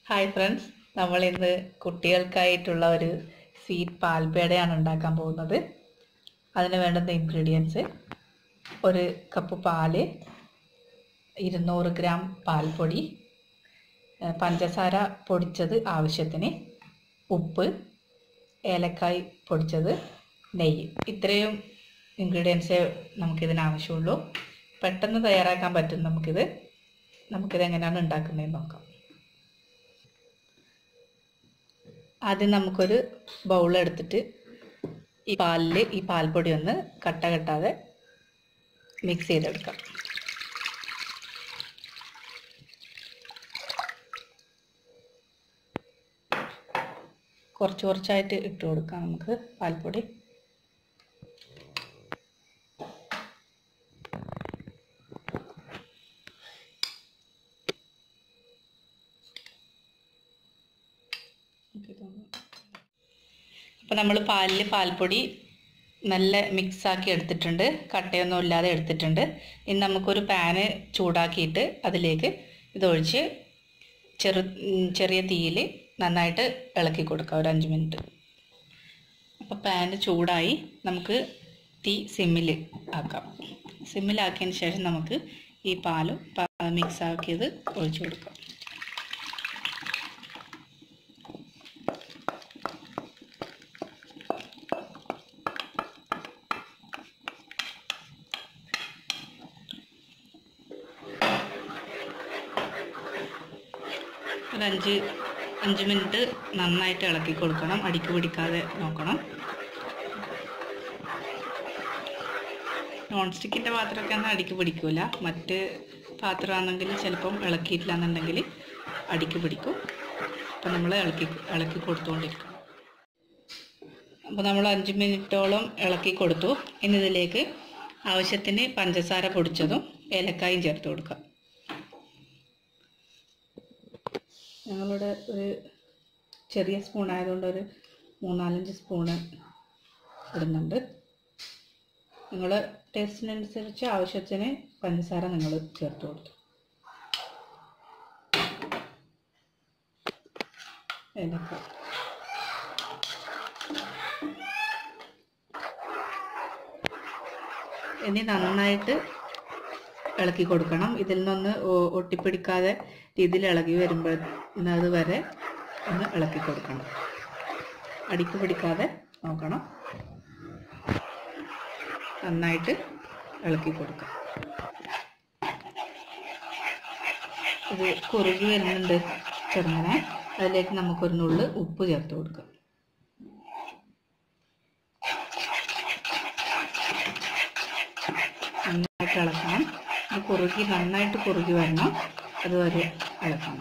hi friends നമ്മൾ ഇന്ന് കുട്ടികൾക്കായിട്ടുള്ള ഒരു സ്വീറ്റ് പാൽപേടയാണ് ഉണ്ടാക്കാൻ പോകുന്നത് അതിന് വേണ്ടുന്ന ഇൻഗ്രീഡിയൻസ് ഒരു കപ്പ് പാല് ഇരുന്നൂറ് ഗ്രാം പാൽപ്പൊടി ഏ, പഞ്ചസാര പൊടിച്ചത് ആവശ്യത്തിന് ഉപ്പ് ഏലക്കായ് പൊടിച്ചത് നെയ്യ് ഇത്രയും ഇൻഗ്രീഡിയൻസേ നമുക്കിതിന് ആവശ്യമുള്ളൂ പെട്ടെന്ന് തയ്യാറാക്കാൻ പറ്റും നമുക്കിത് നമുക്കിത് എങ്ങനെയാണ് ഉണ്ടാക്കുന്നതെന്ന് നോക്കാം ആദ്യം നമുക്കൊരു ബൗൾ എടുത്തിട്ട് ഈ പാലിൽ ഈ പാൽപ്പൊടി ഒന്ന് കട്ട കെട്ടാതെ മിക്സ് ചെയ്തെടുക്കാം കുറച്ച് കുറച്ചായിട്ട് ഇട്ട് കൊടുക്കാം നമുക്ക് പാൽപ്പൊടി അപ്പോൾ നമ്മൾ പാലിൽ പാൽപ്പൊടി നല്ല മിക്സാക്കി എടുത്തിട്ടുണ്ട് കട്ടയൊന്നും ഇല്ലാതെ എടുത്തിട്ടുണ്ട് ഇനി നമുക്കൊരു പാന് ചൂടാക്കിയിട്ട് അതിലേക്ക് ഇതൊഴിച്ച് ചെറു ഉം, ചെറിയ തീയിൽ നന്നായിട്ട് ഇളക്കി കൊടുക്കാം ഒരു അഞ്ച് മിനിറ്റ് അപ്പോൾ പാന് ചൂടായി നമുക്ക് തീ സിമ്മിൽ ആക്കാം സിമ്മിലാക്കിയതിന് ശേഷം നമുക്ക് ഈ പാലും മിക്സ് ആക്കിയത് ഒഴിച്ചു കൊടുക്കാം ഒരു അഞ്ച് അഞ്ച് മിനിറ്റ് നന്നായിട്ട് ഇളക്കി കൊടുക്കണം അടിക്ക് പിടിക്കാതെ നോക്കണം നോൺ സ്റ്റിക്കിൻ്റെ പാത്രമൊക്കെ ആണെങ്കിൽ അടിക്ക് പിടിക്കില്ല മറ്റ് പാത്രമാണെങ്കിൽ ചിലപ്പം ഇളക്കിയിട്ടില്ല എന്നുണ്ടെങ്കിൽ അടിക്ക് പിടിക്കും അപ്പം നമ്മൾ ഇളക്കി ഇളക്കി കൊടുത്തുകൊണ്ടിരിക്കണം അപ്പോൾ നമ്മൾ അഞ്ച് മിനിറ്റോളം ഇളക്കി കൊടുത്തു ഇനി ഇതിലേക്ക് ആവശ്യത്തിന് പഞ്ചസാര പൊടിച്ചതും ഏലക്കായും ചേർത്ത് കൊടുക്കാം ഞങ്ങളുടെ ഒരു ചെറിയ സ്പൂൺ ആയതുകൊണ്ട് ഒരു മൂന്നാലഞ്ച് സ്പൂണ് ഇടുന്നുണ്ട് നിങ്ങൾ ടേസ്റ്റിനനുസരിച്ച് ആവശ്യത്തിന് പഞ്ചസാര നിങ്ങൾ ചേർത്ത് കൊടുത്തു ഏലക്ക ഇനി നന്നായിട്ട് ഇളക്കി കൊടുക്കണം ഇതിൽ നിന്ന് ഒ- ഒട്ടിപ്പിടിക്കാതെ രീതിയിൽ ഇളകി വരുമ്പോൾ വരെ ഒന്ന് ഇളക്കി കൊടുക്കണം അടിക്ക് പിടിക്കാതെ നോക്കണം നന്നായിട്ട് ഇളക്കി കൊടുക്കാം ഇത് കുറുകി വരുന്നുണ്ട് ചെറുങ്ങനെ അതിലേക്ക് നമുക്കൊരു നുള്ള് ഉപ്പ് ചേർത്ത് കൊടുക്കാം നന്നായിട്ട് ഇളക്കണം ഇത് കുറുകി നന്നായിട്ട് കുറുകി വരണം അതുവരെ ഇളക്കണം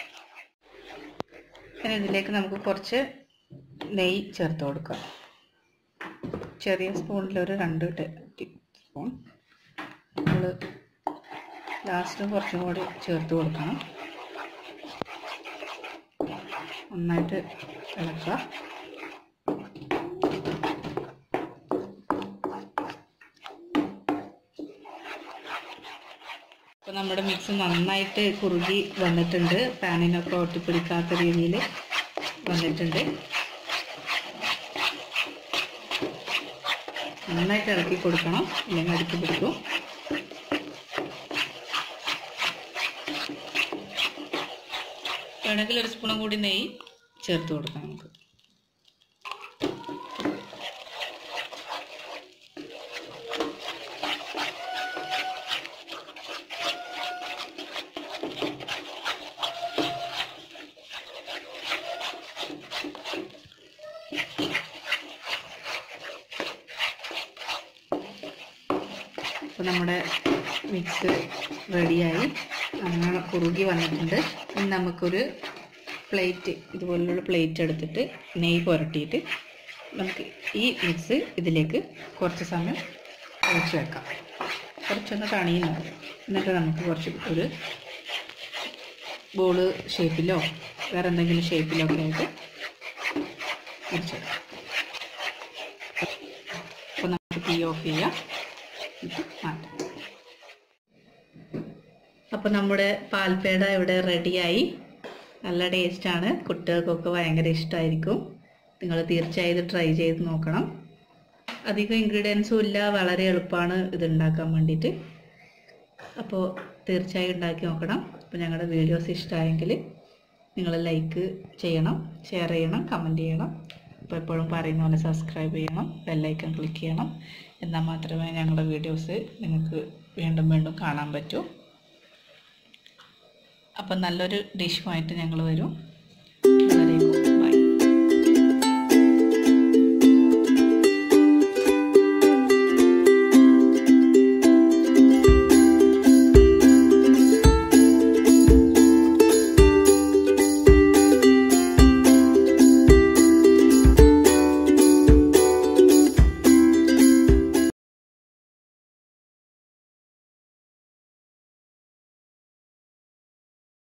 പിന്നെ ഇതിലേക്ക് നമുക്ക് കുറച്ച് നെയ്യ് ചേർത്ത് കൊടുക്കാം ചെറിയ സ്പൂണിൽ ഒരു രണ്ട് സ്പൂൺ നമ്മൾ ലാസ്റ്റ് കുറച്ചും കൂടി ചേർത്ത് കൊടുക്കണം നന്നായിട്ട് ഇളക്കുക അപ്പോൾ നമ്മുടെ മിക്സ് നന്നായിട്ട് കുറുകി വന്നിട്ടുണ്ട് പാനിനൊക്കെ ഒട്ടിപ്പിടിക്കാത്ത രീതിയിൽ വന്നിട്ടുണ്ട് നന്നായിട്ട് ഇളക്കി കൊടുക്കണം ഇല്ലെങ്കിൽ അടുക്കി പിടിക്കും വേണമെങ്കിൽ ഒരു സ്പൂണും കൂടി നെയ്യ് ചേർത്ത് കൊടുക്കാം നമുക്ക് അപ്പോൾ നമ്മുടെ മിക്സ് റെഡിയായി അങ്ങനെ കുറുകി വന്നിട്ടുണ്ട് ഇനി നമുക്കൊരു പ്ലേറ്റ് ഇതുപോലുള്ള പ്ലേറ്റ് എടുത്തിട്ട് നെയ്യ് പുരട്ടിയിട്ട് നമുക്ക് ഈ മിക്സ് ഇതിലേക്ക് കുറച്ച് സമയം ഒഴിച്ച് വെക്കാം കുറച്ചൊന്ന് തണിയുന്നു എന്നിട്ട് നമുക്ക് കുറച്ച് ഒരു ബോള് ഷേപ്പിലോ വേറെ എന്തെങ്കിലും ഷേപ്പിലോ ഒക്കെ ആയിട്ട് മുറിച്ചെടുക്കാം അപ്പോൾ നമുക്ക് തീ ഓഫ് ചെയ്യാം ഇത് മാറ്റാം അപ്പോൾ നമ്മുടെ പാൽപേട ഇവിടെ റെഡിയായി നല്ല ടേസ്റ്റാണ് കുട്ടികൾക്കൊക്കെ ഭയങ്കര ഇഷ്ടമായിരിക്കും നിങ്ങൾ തീർച്ചയായും ഇത് ട്രൈ ചെയ്ത് നോക്കണം അധികം ഇൻഗ്രീഡിയൻസും ഇല്ല വളരെ എളുപ്പമാണ് ഇത് ഉണ്ടാക്കാൻ വേണ്ടിയിട്ട് അപ്പോൾ തീർച്ചയായും ഉണ്ടാക്കി നോക്കണം അപ്പോൾ ഞങ്ങളുടെ വീഡിയോസ് ഇഷ്ടമായെങ്കിൽ നിങ്ങൾ ലൈക്ക് ചെയ്യണം ഷെയർ ചെയ്യണം കമൻറ്റ് ചെയ്യണം അപ്പോൾ എപ്പോഴും പറയുന്ന പോലെ സബ്സ്ക്രൈബ് ചെയ്യണം ബെല്ലൈക്കൺ ക്ലിക്ക് ചെയ്യണം എന്നാൽ മാത്രമേ ഞങ്ങളുടെ വീഡിയോസ് നിങ്ങൾക്ക് വീണ്ടും വീണ്ടും കാണാൻ പറ്റൂ അപ്പം നല്ലൊരു ഡിഷുമായിട്ട് ഞങ്ങൾ വരും അതുവരേക്കും